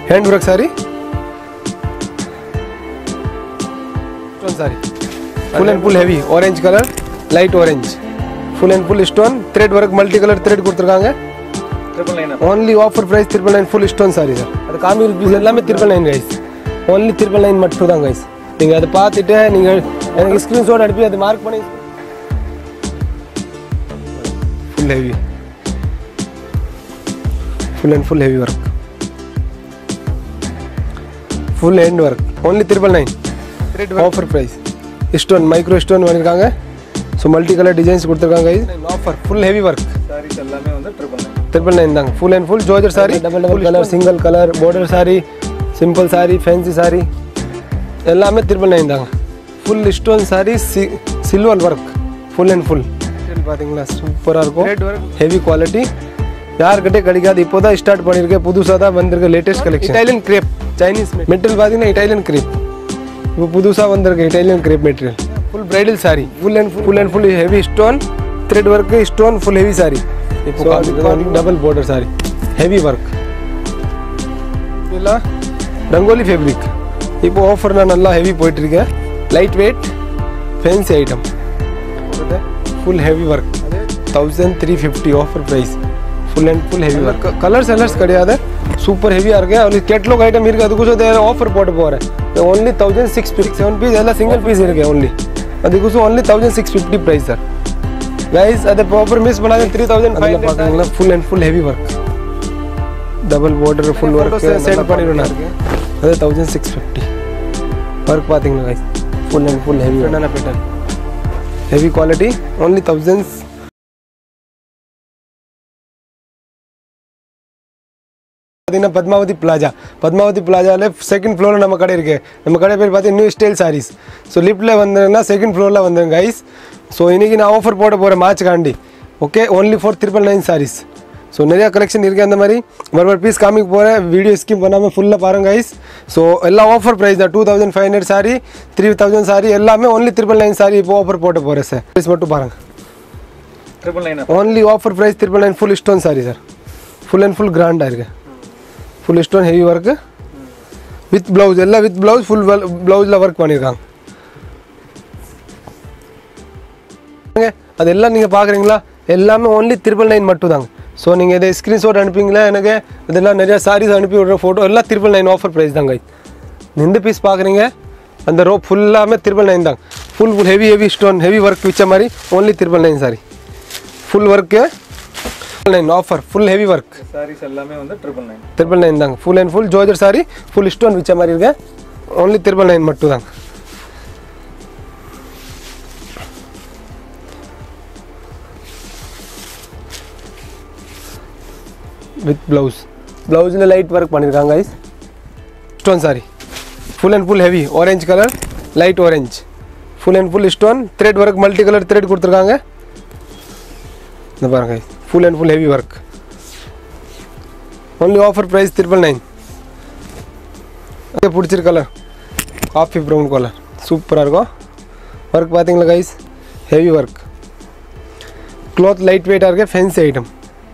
hand work sari stone sari full and full heavy orange colour light orange full and full stone thread work multi colour thread கொடுத்துருக்காங்க triple nine only offer price triple nine full stone sari sir அது காமிகள் piece எல்லாமே triple nine guys only triple nine மட்டும் தான் guys நீங்கள் அதை பார்த்துட்டு நீங்கள் எனக்கு ஸ்க்ரீன்ஷாட் அனுப்பி அதை மார்க் பண்ணி full heavy full and full heavy work full hand work only triple nine offer price stone micro stone பண்ணியிருக்காங்க ஸோ மல்டி கலர் டிசைன்ஸ் கொடுத்துருக்காங்க offer full heavy work saris எல்லாமே வந்து ட்ரிபிள் நைன் ட்ரிபிள் நைன் தாங்க full and full ஜோஜர் sari double double colour single colour border sari simple sari fancy sari எல்லாமே triple nine தாங்க full stone sari சி silver work full and full பார்த்தீங்களா சூப்பராக இருக்கும் ஹெவி குவாலிட்டி யாருக்கிட்டே கிடைக்காது இப்போ தான் ஸ்டார்ட் பண்ணியிருக்கேன் புதுசாக தான் வந்திருக்க latest collection Italian crepe Chinese material பார்த்தீங்கன்னா இட்டாலியன் கிரேப் இப்போ புதுசாக வந்திருக்கு Italian crepe material full bridal sari full and full and full heavy stone thread work stone full heavy sari இப்போ double border sari heavy work இல்லை ரங்கோலி ஃபேப்ரிக் இப்போ ஆஃபர்னா நல்லா ஹெவி போயிட்டு இருக்கேன் light weight fancy item full heavy work thousand three fifty offer price full and full heavy work colours எல்லர்ஸ் கிடையாது super ஹெவியாக இருக்கு அவருக்கு கேட்லாக் ஐட்டம் இருக்குது அதுக்கு ஆஃபர் போட்டு போகிறேன் only thousand six fifty seven piece எல்லாம் சிங்கிள் பீஸ் இருக்கு ஒன்லி அதுக்கு only thousand six fifty price sir guys அதை ப்ராப்பர் மிஸ் பண்ணாத த்ரீ தௌசண்ட் ஃபைவ் பார்க்குறீங்களா full and full heavy work double border full work send பண்ணிடுவேன் அது thousand six fifty work பார்த்தீங்களா guys full and full heavy என்னென்ன pattern heavy quality only thousands பார்த்தீங்கன்னா Padmavathi plaza Padmavathi பிளாஜாவில் second ஃப்ளோரில் நம்ம கடை இருக்குது நம்ம கடை பேர் பார்த்தீங்கன்னா நியூ ஸ்டைல் சாரீஸ் ஸோ லிஃப்ட்டில் வந்தீங்கன்னா செகண்ட் ஃப்ளோரில் வந்துருங்க கைஸ் ஸோ இன்றைக்கி நான் ஆஃபர் போட போகிறேன் மார்ச் காண்டி okay only for triple nine saris so நிறையா கலெக்ஷன் இருக்குது அந்த மாதிரி ஒரு பீஸ் காமிக்க போகிறேன் வீடியோ ஸ்கிம் பண்ணாமல் ஃபுல்லாக பாருங்க கைஸ் ஸோ எல்லாம் ஆஃபர் ப்ரைஸ் தான் two thousand five hundred sari three thousand sari எல்லாமே ஒன்லி த்ரிபிள் நைன் சாரி இப்போ ஆஃபர் போட போகிறேன் சார் ப்ரைஸ் மட்டும் பாருங்கள் triple nine only offer price triple nine full stone sari sir full and full கிராண்டாக இருக்கு full stone heavy work with blouse எல்லாம் with blouse full ப்ளவுஸில் ஒர்க் பண்ணியிருக்காங்க பாருங்க, அதெல்லாம் நீங்கள் பார்க்குறீங்களா எல்லாமே ஓன்லி த்ரிபிள் நைன் மட்டும் தாங்க ஸோ நீங்கள் இதை ஸ்க்ரீன்ஷாட் அனுப்பிங்களா எனக்கு இதெல்லாம் நிறையா சாரீஸ் அனுப்பி விடுற ஃபோட்டோ எல்லாம் த்ரிபிள் நைன் ஆஃபர் ப்ரைஸ் தாங்க எந்த பீஸ் பார்க்குறீங்க அந்த ரோ ஃபுல்லாமே த்ரிபிள் நைன் தாங்க full full heavy heavy stone heavy work வச்ச மாதிரி only triple nine sari full work nine offer full heavy work saris எல்லாமே வந்து ட்ரிபிள் நைன் த்ரிபிள் நைன் தாங்க ஃபுல் அண்ட் ஃபுல் ஜோஜர் சாரி ஃபுல் ஸ்டோன் வச்ச மாதிரி இருக்கு ஓன்லி த்ரிபிள் நைன் மட்டும் தாங்க வித் ப்ளவுஸ் ப்ளவுஸில் லைட் ஒர்க் பண்ணியிருக்காங்க guys stone sari full and full heavy orange colour light orange full and full stone thread work multi colour thread கொடுத்துருக்காங்க இந்த பாருங்க full and full heavy work only offer price triple nine பிடிச்சிருக்க colour coffee brown colour சூப்பராக இருக்கும் work பார்த்தீங்களா guys heavy work cloth light வெயிட்டாக இருக்க fancy item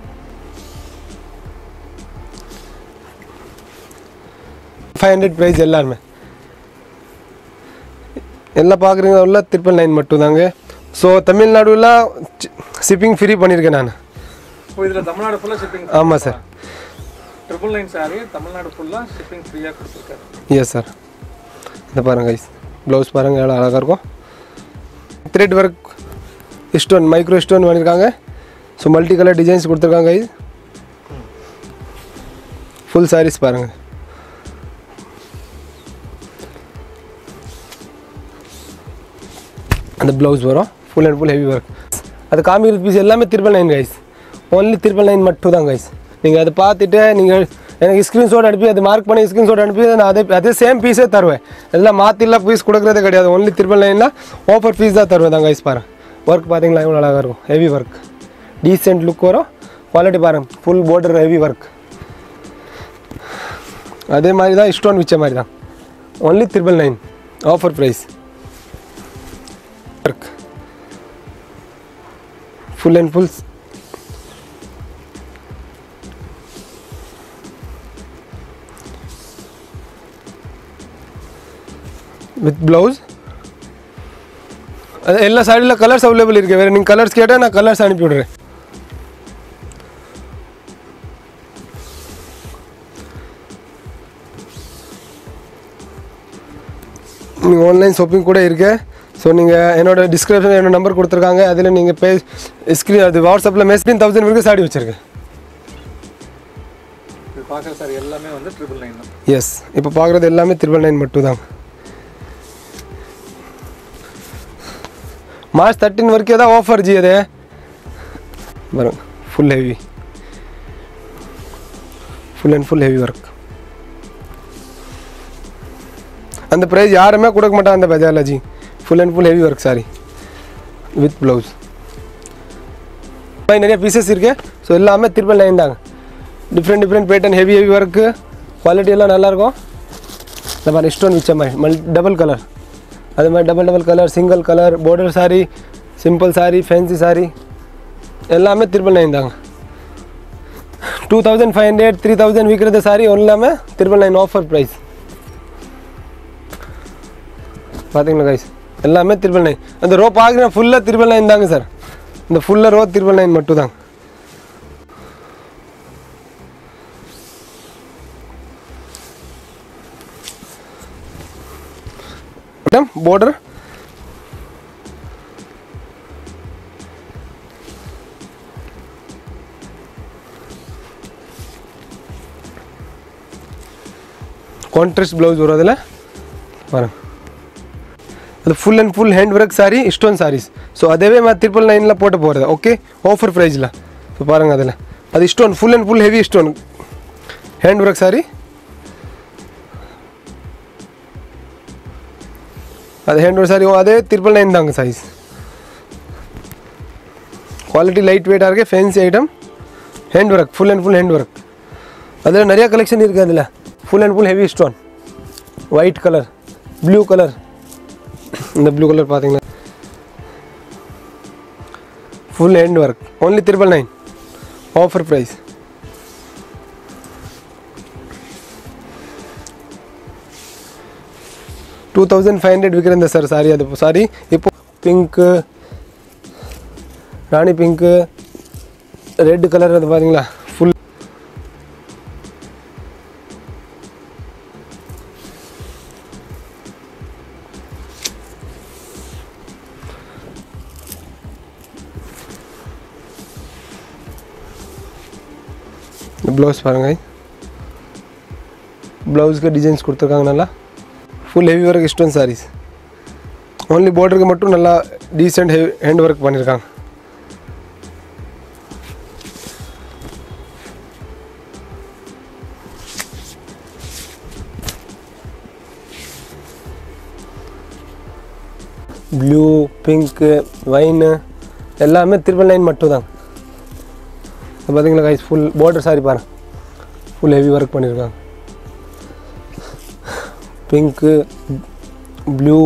five hundred price எல்லாருமே எல்லாம் பார்க்குறீங்க உள்ள த்ரிபிள் நைன் மட்டும் தாங்க ஸோ தமிழ்நாடுல ஷிப்பிங் ஃப்ரீ பண்ணியிருக்கேன் நான் இப்போ இதில் தமிழ்நாடு ஃபுல்லாக ஷிப்பிங் ஆமாம் sir triple nine sari Tamil Nadu ஃபுல்லாக ஷிப்பிங் ஃப்ரீயாக கொடுத்துருக்காரு எஸ் சார் இந்த பாருங்க கைஸ் ப்ளவுஸ் பாருங்கள் எவ்வளோ அழகாக இருக்கும் thread work stone micro stone பண்ணியிருக்காங்க ஸோ மல்டி கலர் டிசைன்ஸ் கொடுத்துருக்காங்க கைஸ் ஃபுல் சாரீஸ் பாருங்கள் அந்த ப்ளவுஸ் வரும் full and full heavy work அது காமிக்கிற பீஸ் எல்லாமே triple nine guys only triple nine மட்டும் தான் கைஸ் நீங்கள் அதை பார்த்துட்டு நீங்கள் எனக்கு ஸ்க்ரீன்ஷாட் அனுப்பி அதை மார்க் பண்ணி ஸ்க்ரீன்ஷாட் அனுப்பி நான் அதே அதே சேம் பீஸே தருவேன் எல்லாம் மாற்றிலாம் பீஸ் கொடுக்குறதே கிடையாது ஒன்லி த்ரிபிள் நைனில் ஆஃபர் பீஸ் தான் தருவேன் தான் கைஸ் பாருங்க ஒர்க் பார்த்தீங்களா இவ்வளோ அழகாக இருக்கும் ஹெவி ஒர்க் டீசென்ட் லுக் வரும் குவாலிட்டி பாருங்க ஃபுல் border ஹெவி ஒர்க் அதே மாதிரி தான் ஸ்டோன் வச்ச மாதிரி தான் only triple nine offer price work full and full with blouse அது எல்லா சாரியில் கலர்ஸ் அவைலபிள் இருக்கு வேறு நீங்கள் கலர்ஸ் கேட்டால் நான் கலர்ஸ் அனுப்பி விடுறேன் நீங்கள் ஆன்லைன் ஷாப்பிங் கூட இருக்கு ஸோ நீங்கள் என்னோட டிஸ்கிரிப்ஷன் என்னோட நம்பர் கொடுத்துருக்காங்க அதில் நீங்கள் பே ஸ்க்ரீன் அது வாட்ஸ்அப்பில் மெஸ்பின் தௌசண்ட் வரைக்கும் சாடி வச்சுருக்கேன் இது பார்க்குற சார் எல்லாமே வந்து ட்ரிபிள் நைன் தான் எஸ் இப்போ பார்க்குறது எல்லாமே த்ரிபிள் நைன் மட்டும் தான் மார்ச் தேர்ட்டின் வரைக்கும் தான் ஆஃபர் ஜி அது வரும் full heavy full and full heavy work அந்த ப்ரைஸ் யாருமே கொடுக்க மாட்டாங்க அந்த பஜாரில் ji full and full heavy work sari with blouse நிறைய பீசஸ் இருக்கு ஸோ எல்லாமே த்ரிபிள் நைன் தாங்க different different pattern heavy heavy work quality எல்லாம் நல்லாயிருக்கும் இந்த மாதிரி ஸ்டோன் வச்ச மாதிரி மல் டபுள் கலர் அது மாதிரி double double colour single colour border saree simple saree fancy saree எல்லாமே த்ரிபிள் நைன் தாங்க two thousand five hundred three thousand விற்கிறது சாரி எல்லாமே த்ரிபிள் நைன் ஆஃபர் ப்ரைஸ் பார்த்தீங்களா கைஸ் எல்லாமே த்ரிபிள் நைன் அந்த ரோ பார்க்குறேன் ஃபுல்லாக த்ரிபிள் நைன் தாங்க சார் இந்த ஃபுல்லாக ரோ த்ரிபிள் நைன் மட்டும் தாங்க மேடம் border ಕಾಂಟ್ರಾಸ್ಟ್ ಬ್ಲೌಸ್ ಬರೋದಿಲ್ಲ பாருங்க அது full and full hand work sari stone saris so அதேவே நான் ட்ரிபிள் நைனில் போட்டு போகிறது ஓகே ஆஃபர் ப்ரைஸில் ஸோ பாருங்கள் அதில் அது stone full and full heavy stone hand work sari அது ஹேண்ட் ஒர்க் சாரி அதே ட்ரிபிள் நைன் தாங்க சைஸ் குவாலிட்டி லைட் வெயிட்டாக இருக்கு fancy item hand work full and full hand work அதில் நிறைய கலெக்ஷன் இருக்குது அதில் full and full heavy stone white colour blue colour இந்த ப்ளூ கலர் பார்த்தீங்கன்னா full hand work only triple nine offer price two thousand five hundred விற்கிறேன் sir sari அது sorry இப்போ pink ராணி பிங்க்கு ரெட் கலர் அது பார்த்தீங்களா ஃபுல் ப்ளவுஸ் பாருங்க ப்ளவுஸ்க்கு டிசைன்ஸ் கொடுத்துருக்காங்க நல்லா full heavy work stone saris only பார்டருக்கு மட்டும் நல்லா டீசெண்ட் ஹெவி ஹேண்ட் ஒர்க் பண்ணியிருக்காங்க ப்ளூ பிங்க்கு வைனு எல்லாமே த்ரிபிள் நைன் மட்டும் தான் இது பார்த்தீங்களா கைஸ் ஃபுல் பார்டர் சாரி பாருங்க ஃபுல் ஹெவி ஒர்க் பண்ணியிருக்காங்க பிங்க்கு ப்ளூ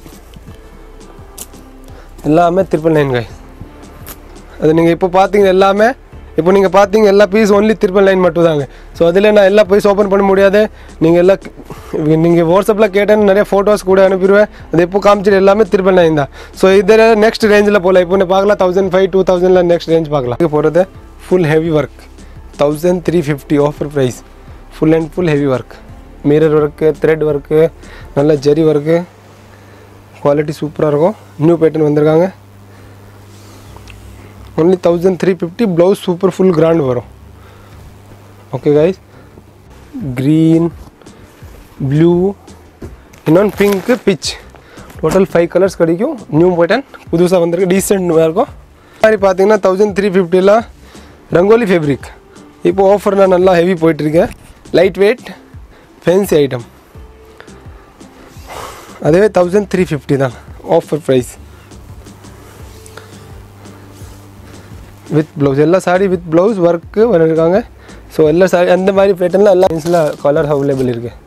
எல்லாமே த்ரிபிள் நைன் கை அது நீங்கள் இப்போ பார்த்தீங்க எல்லாமே இப்போ நீங்கள் பார்த்தீங்க எல்லா பீஸ் ஒன்லி த்ரிபிள் நைன் மட்டும் தாங்க ஸோ அதில் நான் எல்லா பீஸ் ஓப்பன் பண்ண முடியாது நீங்கள் எல்லாம் நீங்கள் வாட்ஸ்அப்பில் கேட்டேன்னு நிறைய ஃபோட்டோஸ் கூட அனுப்பிடுவேன் அது எப்போ காமிச்சிட்டு எல்லாமே த்ரிபிள் நைன் தான் ஸோ இதில் நெக்ஸ்ட் ரேஞ்சில் போகலாம் இப்போ நீ பார்க்கலாம் தௌசண்ட் ஃபைவ் டூ தௌசண்டில் நெக்ஸ்ட் ரேஞ்ச் பார்க்கலாம் இது போகிறது full heavy work thousand three fifty offer price full and full heavy work mirror work thread work நல்ல ஜரி ஒர்க்கு குவாலிட்டி சூப்பராக இருக்கும் நியூ பேட்டர்ன் வந்திருக்காங்க only thousand three fifty blouse super full grand வரும் okay guys green blue இன்னொன்று pink peach total five colours கிடைக்கும் new pattern புதுசாக வந்திருக்கு டீசெண்டாக இருக்கும் மாதிரி பார்த்தீங்கன்னா தௌசண்ட் த்ரீ ஃபிஃப்டியில் ரங்கோலி ஃபேப்ரிக் இப்போ ஆஃபர்னால் நல்லா ஹெவி போயிட்டுருக்கேன் லைட் வெயிட் ஃபேன்சி ஐட்டம் அதுவே தௌசண்ட் த்ரீ ஃபிஃப்டி தான் ஆஃபர் ப்ரைஸ் வித் ப்ளவுஸ் எல்லா சாரி வித் ப்ளவுஸ் ஒர்க்கு பண்ணியிருக்காங்க ஸோ எல்லா சாரி அந்த மாதிரி பேட்டர்னில் எல்லா கலர் அவைலபிள் இருக்குது